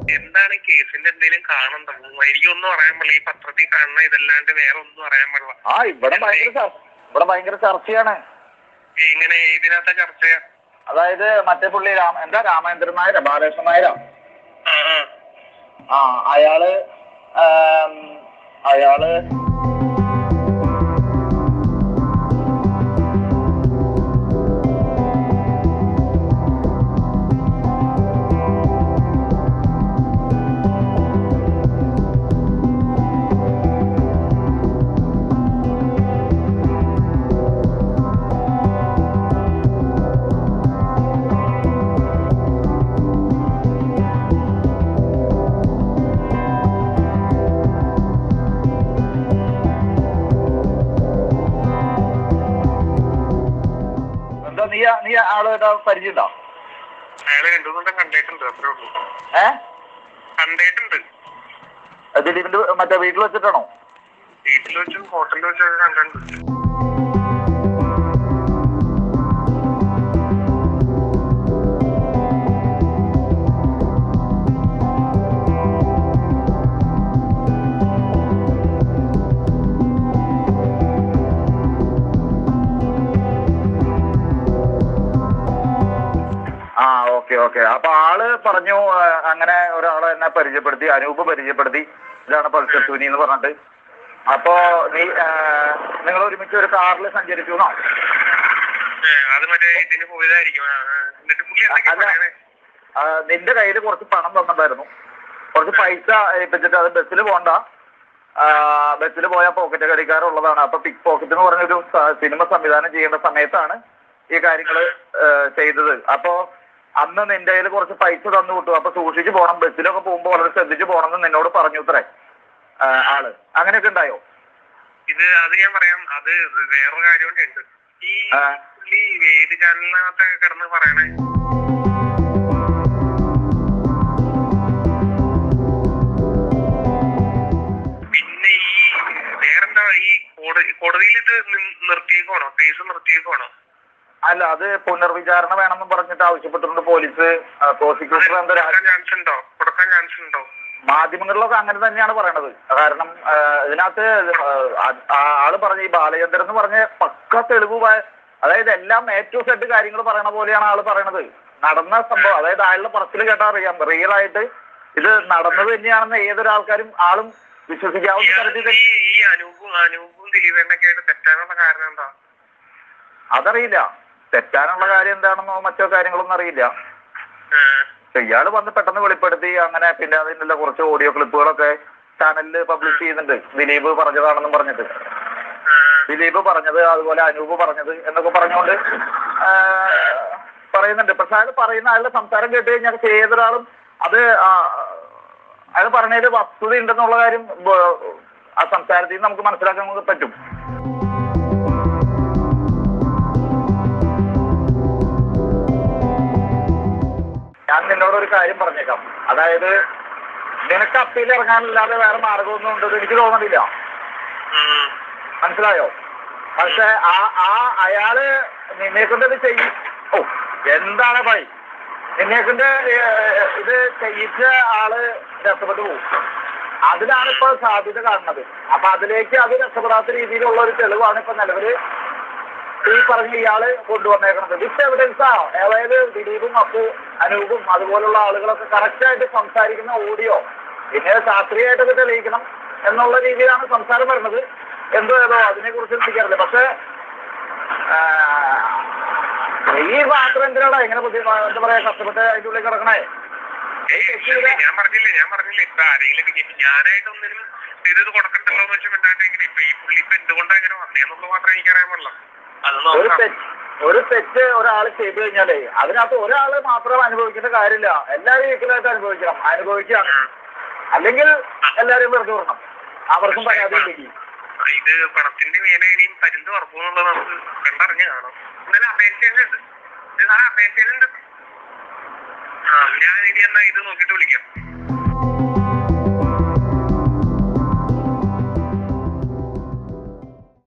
എന്താണ് ഈ കേസിന്റെ എന്തെങ്കിലും കാണണ്ടോ എനിക്കൊന്നും അറിയാൻ പാടില്ല ഈ പത്രത്തിൽ കാണുന്ന ഇതല്ലാണ്ട് വേറെ ഒന്നും അറിയാൻ പാടില്ല ആ ഇവിടെ ഭയങ്കര ചർച്ച ഇവിടെ ഭയങ്കര ചർച്ചയാണ് ഇങ്ങനെ ഇതിനകത്തെ ചർച്ച അതായത് മറ്റേ പുള്ളി രാമ എന്താ രാമേന്ദ്രൻ നായരോ ബാലകൃഷ്ണൻ നായരോ ആ ആ ആ അയാള് ആം, അയാള് എന്താ നീ നീ ആളുമായിട്ട് പരിചയമുണ്ടോ അയാളെ രണ്ടു മൂന്നും കണ്ടിട്ടുണ്ട് അത്രേ ഉള്ളൂ ഏ കണ്ടിട്ടുണ്ട് ദിലീപിന്റെ മറ്റേ വീട്ടിൽ വെച്ചിട്ടാണോ വീട്ടിൽ വെച്ചും ഹോട്ടലിൽ വെച്ചും ഒക്കെ കണ്ടിട്ടുണ്ട് ആ ഓക്കെ ഓക്കെ അപ്പൊ ആള് പറഞ്ഞു ആ, അങ്ങനെ ഒരാളെ എന്നെ പരിചയപ്പെടുത്തി അനൂപ് പരിചയപ്പെടുത്തി ഇതാണ് പൾസർ സുനി എന്ന് പറഞ്ഞിട്ട് അപ്പോ നീ നിങ്ങൾ ഒരുമിച്ച് ഒരു കാറിൽ സഞ്ചരിച്ചു എന്നോ ഏ, അത് മറ്റേ ഇതിന് പോയതായിരിക്കും ആ, ആ. എന്നിട്ട് പുള്ളി എന്തൊക്കെയാ അല്ല. പറയണേ ആ, നിന്റെ കയ്യിൽ കുറച്ച് പണം തന്നിട്ടുണ്ടായിരുന്നു കുറച്ച് പൈസ ഏൽപ്പിച്ചിട്ട് അത് ബസ്സിൽ പോണ്ട ബസ്സിൽ പോയാൽ പോക്കറ്റ് കടിക്കാറുള്ളതാണ് അപ്പൊ പിക് പോക്കറ്റ് എന്ന് പറഞ്ഞൊരു സ- സിനിമ സംവിധാനം ചെയ്യേണ്ട സമയത്താണ് ഈ കാര്യങ്ങൾ ചെയ്തത് അപ്പോ അന്ന് നിന്റെ കയ്യിൽ കുറച്ച് പൈസ തന്നു വിട്ടു അപ്പൊ സൂക്ഷിച്ചു പോണം ബസ്സിലൊക്കെ പോകുമ്പോൾ വളരെ ശ്രദ്ധിച്ചു പോണം എന്ന് നിന്നോട് പറഞ്ഞു ഇത്രേ ആ, ആള് അങ്ങനെയൊക്കെ ഉണ്ടായോ ഇത് അത് ഞാൻ പറയാം അത് വേറൊരു കാര്യം കൂടെ ഉണ്ട് ഈ ആ. പുള്ളി ഏത് ചാനലിനകത്തൊക്കെ കിടന്ന് പറയണേ പിന്നെ ഈ വേറെന്താ ഈ കോടതി കോടതിയിൽ ഇത് നി- നിർത്തിയേക്കുവാണോ കേസ് നിർത്തിയേക്കുവാണോ അല്ല അത് പുനർവിചാരണ വേണമെന്ന് പറഞ്ഞിട്ട് ആവശ്യപ്പെട്ടിട്ടുണ്ട് പോലീസ് പ്രോസിക്യൂട്ടർ എന്താ രാ- കൊടുക്കാൻ ചാൻസ് ഉണ്ടോ കൊടുക്കാൻ ചാൻസ് ഉണ്ടോ മാധ്യമങ്ങളിലൊക്കെ അങ്ങനെ തന്നെയാണ് പറയണത് കാരണം ആ, ഇതിനകത്ത് ആ, ആ- ആള് പറഞ്ഞ ഈ ബാലചന്ദ്രൻ എന്ന് പറഞ്ഞ പക്ക തെളിവ് പ- അതായത് എല്ലാം എ ടു സെഡ് കാര്യങ്ങൾ പറയണ പോലെയാണ് ആള് പറയണത് നടന്ന സംഭവം അതായത് ആളുടെ പറച്ചിൽ കേട്ടാ അറിയാം റിയൽ ആയിട്ട് ഇത് നടന്നത് തന്നെയാണെന്ന് ഏതൊരാൾക്കാരും ആളും വിശ്വസിക്കാവുന്ന തരത്തിൽ ഈ ഈ അനൂപും അനൂപും ദിലീപേണ്ണൊക്കെ ആയിട്ട് തെറ്റാനുള്ള കാരണം എന്താ അതറിയില്ല തെറ്റാനുള്ള കാര്യം എന്താണെന്നോ മറ്റോ കാര്യങ്ങളൊന്നും അറിയില്ല ആ, പക്ഷെ ഇയാള് വന്ന് പെട്ടെന്ന് വെളിപ്പെടുത്തി അങ്ങനെ പിന്നെ അതിനുള്ള കുറച്ച് ഓഡിയോ ക്ലിപ്പുകളൊക്കെ ചാനലിൽ പബ്ലിഷ് ചെയ്യുന്നുണ്ട് ദിലീപ് പറഞ്ഞതാണെന്നും പറഞ്ഞിട്ട് ആ, ദിലീപ് പറഞ്ഞത് അതുപോലെ അനൂപ് പറഞ്ഞത് എന്നൊക്കെ പറഞ്ഞുകൊണ്ട് ആ, പറയുന്നുണ്ട് പക്ഷെ അയാൾ പറയുന്ന അയാളുടെ സംസാരം കേട്ട് കഴിഞ്ഞാൽ ഏതൊരാളും അത് ആ, അയാൾ പറഞ്ഞതിൽ വസ്തുത ഉണ്ടെന്നുള്ള കാര്യം ബ- ആ സംസാരത്തിൽ നിന്ന് നമുക്ക് മനസ്സിലാക്കാൻ നമുക്ക് പറ്റും ഞാൻ നിന്നോട് ഒരു കാര്യം പറഞ്ഞേക്കാം അതായത് നിനക്ക് അപ്പീൽ ഇറങ്ങാനല്ലാതെ വേറെ മാർഗമൊന്നും ഉണ്ടെന്ന് എനിക്ക് തോന്നുന്നില്ല ഉം. മനസ്സിലായോ പക്ഷെ ആ ആ അയാള് നിന്നെ കൊണ്ട് ഇത് ചെയ്യും ഓ എന്താണ് പണി നിന്നെ കൊണ്ട് ഏഹ്, ഇത് ചെയ്യിച്ച ആള് രക്ഷപ്പെട്ടു പോകും അതിലാണ് ഇപ്പൊ സാധ്യത കാണുന്നത് അപ്പൊ അതിലേക്ക് അത് രക്ഷപ്പെടാത്ത രീതിയിലുള്ള ഒരു തെളിവാണ് ഇപ്പൊ നിലവില് ഈ പറഞ്ഞ ഇയാള് കൊണ്ടുവന്നേക്കണത് വിത്ത് എവിഡൻസാ അതായത് ദിലീപും അപ്പു അനൂപും അതുപോലുള്ള ആളുകളൊക്കെ കറക്റ്റ് ആയിട്ട് സംസാരിക്കുന്ന ഓഡിയോ പിന്നെ ശാസ്ത്രീയമായിട്ടൊക്കെ തെളിയിക്കണം എന്നുള്ള രീതിയിലാണ് സംസാരം വരുന്നത് എന്തോ ഏതോ അതിനെ കുറിച്ച് എനിക്കറിയില്ല പക്ഷെ ആ, ഈ മാത്രം എന്തിനാടാ ഇങ്ങനെ ബുദ്ധി എന്താ പറയാ കഷ്ടപ്പെട്ട് അതിന്റെ ഉള്ളിൽ കിടക്കണേ ഏയ് ഇല്ല, ഞാൻ പറഞ്ഞില്ലേ ഞാൻ പറഞ്ഞില്ലേ ഇപ്പൊ ആരെങ്കിലും ഇപ്പൊ ഞാനായിട്ടൊന്നിനും ചെയ്തത് കൊടുക്കണ്ടല്ലോ എന്ന് വെച്ചാൽ മിണ്ടാണ്ടെങ്കിൽ ഇപ്പൊ ഈ പുള്ളി ഇപ്പൊ എന്തുകൊണ്ടാ ഇങ്ങനെ വന്നേന്നുള്ളത് മാത്രമേ എനിക്ക് അറിയാൻ പാടില്ല അത് ഒരു നോക്കാം തെറ്റ് ഒരു തെറ്റ് ഒരാൾ ചെയ്തു കഴിഞ്ഞാലേ അതിനകത്ത് ഒരാൾ മാത്രം അനുഭവിക്കേണ്ട കാര്യമില്ല എല്ലാവരും ഈക്വലായിട്ട് അനുഭവിക്കണം അനുഭവിക്കുകയാണ് അല്ലെങ്കിൽ എല്ലാവരും വെറുതെ വിടണം അവർക്കും പരാതി ഉണ്ടെങ്കിൽ ഇത് പണത്തിന്റെ മേലെ ഇനിയും പരിന്ത് ഉറപ്പുന്നുള്ളത് നമുക്ക് കണ്ടറിഞ്ഞ് കാണാം എന്നാലും അപേക്ഷയുണ്ട് ഇത് സാറേ അപേക്ഷയുണ്ട് ആ ഞാൻ ഇനി എന്നാ ഇത് നോക്കിയിട്ട് വിളിക്കാം